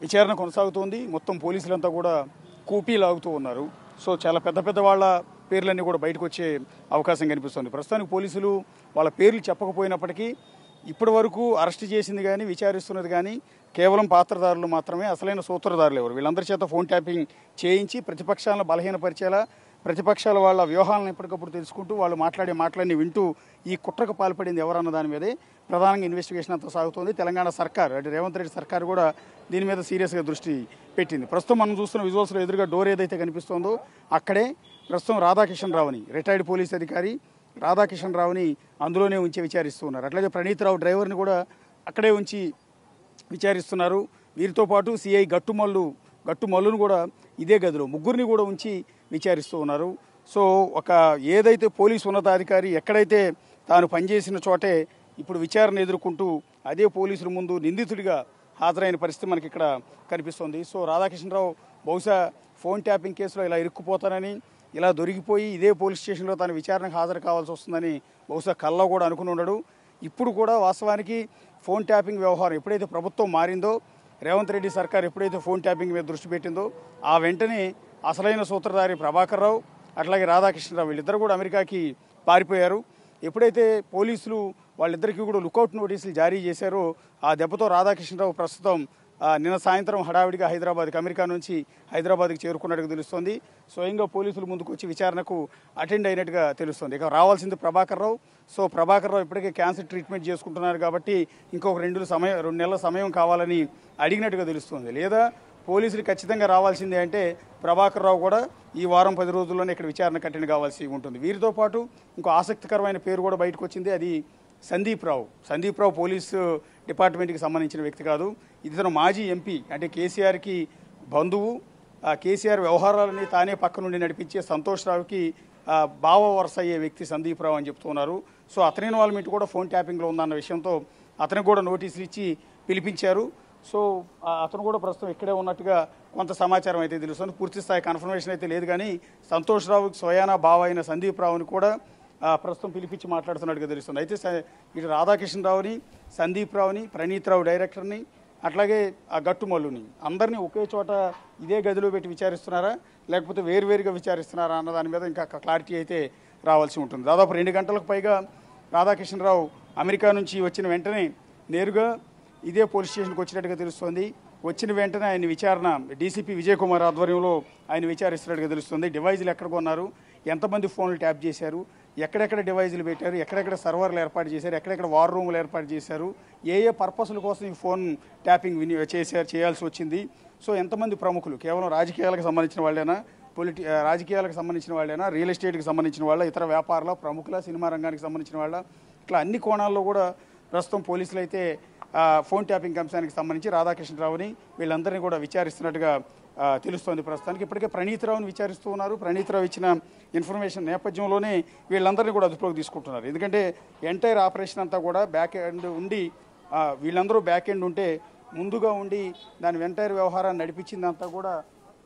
విచారణ కొనసాగుతోంది మొత్తం పోలీసులంతా కూడా కూపీ లాగుతూ ఉన్నారు సో చాలా పెద్ద పెద్ద వాళ్ళ పేర్లన్నీ కూడా బయటకు వచ్చే అవకాశం కనిపిస్తుంది ప్రస్తుతానికి పోలీసులు వాళ్ళ పేర్లు చెప్పకపోయినప్పటికీ ఇప్పటి వరకు అరెస్ట్ చేసింది కానీ విచారిస్తున్నది కానీ కేవలం పాత్రదారులు మాత్రమే అసలైన సూత్రధారులు ఎవరు వీళ్ళందరి చేత ఫోన్ ట్యాపింగ్ చేయించి ప్రతిపక్షాలను బలహీనపరిచేలా ప్రతిపక్షాల వాళ్ళ వ్యూహాలను ఎప్పటికప్పుడు తెలుసుకుంటూ వాళ్ళు మాట్లాడే మాటలన్నీ వింటూ ఈ కుట్రకు పాల్పడింది ఎవరన్న దాని మీదే ప్రధానంగా ఇన్వెస్టిగేషన్ అంతా సాగుతోంది తెలంగాణ సర్కార్ అంటే రేవంత్ రెడ్డి సర్కార్ కూడా దీని మీద సీరియస్గా దృష్టి పెట్టింది ప్రస్తుతం మనం చూస్తున్న విజువల్స్లో ఎదురుగా డోర్ ఏదైతే కనిపిస్తోందో అక్కడే ప్రస్తుతం రాధాకిషన్ రావుని రిటైర్డ్ పోలీస్ అధికారి రాధాకిషన్ రావుని అందులోనే ఉంచి విచారిస్తూ ఉన్నారు అట్లాగే ప్రణీత్ రావు డ్రైవర్ని కూడా అక్కడే ఉంచి విచారిస్తున్నారు వీరితో పాటు సిఐ గట్టుమల్లు గట్టుమల్లును కూడా ఇదే గదిలో ముగ్గురిని కూడా ఉంచి విచారిస్తూ ఉన్నారు సో ఒక ఏదైతే పోలీసు ఉన్నతాధికారి ఎక్కడైతే తాను పనిచేసిన చోటే ఇప్పుడు విచారణ ఎదుర్కొంటూ అదే పోలీసుల ముందు నిందితుడిగా హాజరైన పరిస్థితి మనకి ఇక్కడ కనిపిస్తుంది సో రాధాకృష్ణరావు బహుశా ఫోన్ ట్యాపింగ్ కేసులో ఇలా ఇరుక్కుపోతానని ఇలా దొరికిపోయి ఇదే పోలీస్ స్టేషన్లో తన విచారణకు హాజరు కావాల్సి వస్తుందని బహుశా కల్లో కూడా అనుకుని ఉండడు ఇప్పుడు కూడా వాస్తవానికి ఫోన్ ట్యాపింగ్ వ్యవహారం ఎప్పుడైతే ప్రభుత్వం మారిందో రేవంత్ రెడ్డి సర్కార్ ఎప్పుడైతే ఫోన్ ట్యాపింగ్ మీద దృష్టి పెట్టిందో ఆ వెంటనే అసలైన సూత్రధారి ప్రభాకర్ రావు అట్లాగే రాధాకృష్ణరావు వీళ్ళిద్దరు కూడా అమెరికాకి పారిపోయారు ఎప్పుడైతే పోలీసులు వాళ్ళిద్దరికీ కూడా లుకౌట్ నోటీసులు జారీ చేశారో ఆ దెబ్బతో రాధాకృష్ణరావు ప్రస్తుతం ఆ, నిన్న సాయంత్రం హడావిడిగా హైదరాబాద్కి అమెరికా నుంచి హైదరాబాద్కి చేరుకున్నట్టుగా తెలుస్తోంది స్వయంగా పోలీసులు ముందుకు వచ్చి విచారణకు అటెండ్ అయినట్టుగా తెలుస్తుంది ఇక రావాల్సింది ప్రభాకర్ రావు సో ప్రభాకర్ రావు ఇప్పటికే క్యాన్సర్ ట్రీట్మెంట్ చేసుకుంటున్నారు కాబట్టి ఇంకొక రెండు సమయం రెండు నెలల సమయం కావాలని అడిగినట్టుగా తెలుస్తుంది లేదా పోలీసులు ఖచ్చితంగా రావాల్సిందే అంటే ప్రభాకర్ రావు కూడా ఈ వారం పది రోజుల్లోనే ఇక్కడ విచారణ కఠిన కావాల్సి ఉంటుంది వీరితో పాటు ఇంకో ఆసక్తికరమైన పేరు కూడా బయటకు వచ్చింది అది సందీప్ రావు సందీప్ రావు పోలీసు డిపార్ట్మెంట్కి సంబంధించిన వ్యక్తి కాదు ఇతను మాజీ ఎంపీ అంటే కేసీఆర్కి బంధువు ఆ కేసీఆర్ వ్యవహారాలని తానే పక్క నుండి నడిపించే సంతోష్ రావుకి ఆ, బావ వరుస అయ్యే వ్యక్తి సందీప్ రావు అని చెప్తున్నారు సో అతని ఇన్వాల్వ్మెంట్ కూడా ఫోన్ ట్యాపింగ్లో ఉందన్న విషయంతో అతనికి కూడా నోటీసులు ఇచ్చి పిలిపించారు సో ఆ, అతను కూడా ప్రస్తుతం ఇక్కడే ఉన్నట్టుగా కొంత సమాచారం అయితే తెలుస్తుంది పూర్తి స్థాయి కన్ఫర్మేషన్ అయితే లేదు కానీ సంతోష్ రావుకి స్వయానా బావ అయిన సందీప్ రావుని కూడా ఆ, ప్రస్తుతం పిలిపించి మాట్లాడుతున్నట్టుగా తెలుస్తుంది అయితే స- ఇటు రాధాకృష్ణరావుని సందీప్ రావుని ప్రణీత్ రావు డైరెక్టర్ని అట్లాగే ఆ గట్టుమల్లుని అందరినీ ఒకే చోట ఇదే గదిలో పెట్టి విచారిస్తున్నారా లేకపోతే వేరువేరుగా విచారిస్తున్నారా అన్న దాని మీద ఇంకా క్లారిటీ అయితే రావాల్సి ఉంటుంది దాదాపు రెండు గంటలకు పైగా రాధాకృష్ణరావు అమెరికా నుంచి వచ్చిన వెంటనే నేరుగా ఇదే పోలీస్ స్టేషన్కి వచ్చినట్టుగా తెలుస్తోంది వచ్చిన వెంటనే ఆయన విచారణ డీసీపీ విజయ్ కుమార్ ఆధ్వర్యంలో ఆయన విచారిస్తున్నట్టుగా తెలుస్తుంది డివైజులు ఎక్కడ కొన్నారు ఎంతమంది ఫోన్లు ట్యాప్ చేశారు ఎక్కడెక్కడ డివైజులు పెట్టారు ఎక్కడెక్కడ సర్వర్లు ఏర్పాటు చేశారు ఎక్కడెక్కడ వార్ రూములు ఏర్పాటు చేశారు ఏ ఏ పర్పస్ల కోసం ఈ ఫోన్ ట్యాపింగ్ విని చేశారు చేయాల్సి వచ్చింది సో ఎంతమంది ప్రముఖులు కేవలం రాజకీయాలకు సంబంధించిన వాళ్ళేనా పొలిటి ఆ, రాజకీయాలకు సంబంధించిన వాళ్ళేనా రియల్ ఎస్టేట్కి సంబంధించిన వాళ్ళ ఇతర వ్యాపారుల ప్రముఖుల సినిమా రంగానికి సంబంధించిన వాళ్ళ ఇట్లా అన్ని కోణాల్లో కూడా ప్రస్తుతం పోలీసులు అయితే ఆ, ఫోన్ ట్యాపింగ్ అంశానికి సంబంధించి రాధాకృష్ణరావుని వీళ్ళందరినీ కూడా విచారిస్తున్నట్టుగా ఆ, తెలుస్తోంది ప్రస్తుతానికి ఇప్పటికే ప్రణీత్ రావుని విచారిస్తూ ఉన్నారు ప్రణీత్ రావు ఇచ్చిన ఇన్ఫర్మేషన్ నేపథ్యంలోనే వీళ్ళందరినీ కూడా అదుపులోకి తీసుకుంటున్నారు ఎందుకంటే ఎంటైర్ ఆపరేషన్ అంతా కూడా బ్యాక్ ఎండ్ ఉండి ఆ, వీళ్ళందరూ బ్యాక్ ఎండ్ ఉంటే ముందుగా ఉండి దాని ఎంటైర్ వ్యవహారాన్ని నడిపించిందంతా కూడా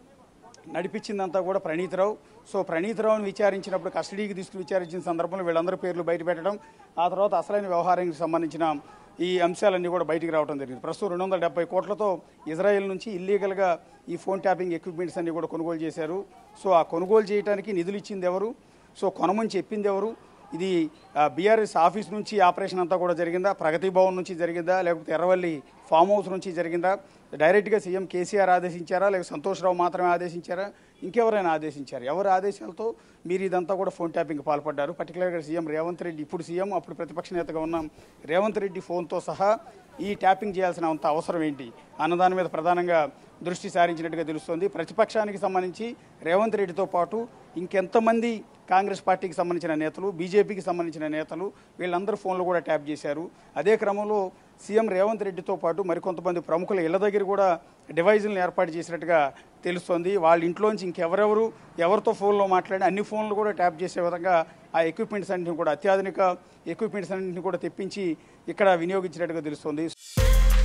నడిపించిందంతా కూడా ప్రణీతరావు సో ప్రణీతరావుని విచారించినప్పుడు కస్టడీకి తీసుకుని విచారించిన సందర్భంలో వీళ్ళందరి పేర్లు బయట పెట్టడం ఆ తర్వాత అసలైన వ్యవహారానికి సంబంధించిన ఈ అంశాలన్నీ కూడా బయటికి రావడం జరిగింది ప్రస్తుతం రెండు వందల డెబ్బై కోట్లతో ఇజ్రాయెల్ నుంచి ఇల్లీగల్గా ఈ ఫోన్ ట్యాపింగ్ ఎక్విప్మెంట్స్ అన్ని కూడా కొనుగోలు చేశారు సో ఆ కొనుగోలు చేయడానికి నిధులు ఇచ్చింది ఎవరు సో కొనమని చెప్పింది ఎవరు ఇది బీఆర్ఎస్ ఆఫీస్ నుంచి ఆపరేషన్ అంతా కూడా జరిగిందా ప్రగతి భవన్ నుంచి జరిగిందా లేకపోతే ఎర్రవల్లి ఫామ్ హౌస్ నుంచి జరిగిందా డైరెక్ట్గా సీఎం కేసీఆర్ ఆదేశించారా లేకపోతే సంతోష్రావు మాత్రమే ఆదేశించారా ఇంకెవరైనా ఆదేశించారు ఎవరి ఆదేశాలతో మీరు ఇదంతా కూడా ఫోన్ ట్యాపింగ్ పాల్పడ్డారు పర్టికులర్గా సీఎం రేవంత్ రెడ్డి ఇప్పుడు సీఎం అప్పుడు ప్రతిపక్ష నేతగా ఉన్న రేవంత్ రెడ్డి ఫోన్తో సహా ఈ ట్యాపింగ్ చేయాల్సిన అంత అవసరం ఏంటి అన్నదాని మీద ప్రధానంగా దృష్టి సారించినట్టుగా తెలుస్తోంది ప్రతిపక్షానికి సంబంధించి రేవంత్ రెడ్డితో పాటు ఇంకెంతమంది కాంగ్రెస్ పార్టీకి సంబంధించిన నేతలు బీజేపీకి సంబంధించిన నేతలు వీళ్ళందరూ ఫోన్లు కూడా ట్యాప్ చేశారు అదే క్రమంలో సీఎం రేవంత్ రెడ్డితో పాటు మరికొంతమంది ప్రముఖుల ఇళ్ల దగ్గర కూడా డివైజులను ఏర్పాటు చేసినట్టుగా తెలుస్తోంది వాళ్ళ ఇంట్లోంచి ఇంకెవరెవరు ఎవరితో ఫోన్లో మాట్లాడి అన్ని ఫోన్లు కూడా ట్యాప్ చేసే విధంగా ఆ ఎక్విప్మెంట్స్ అన్నింటిని కూడా అత్యాధునిక ఎక్విప్మెంట్స్ అన్నింటిని కూడా తెప్పించి ఇక్కడ వినియోగించినట్టుగా తెలుస్తోంది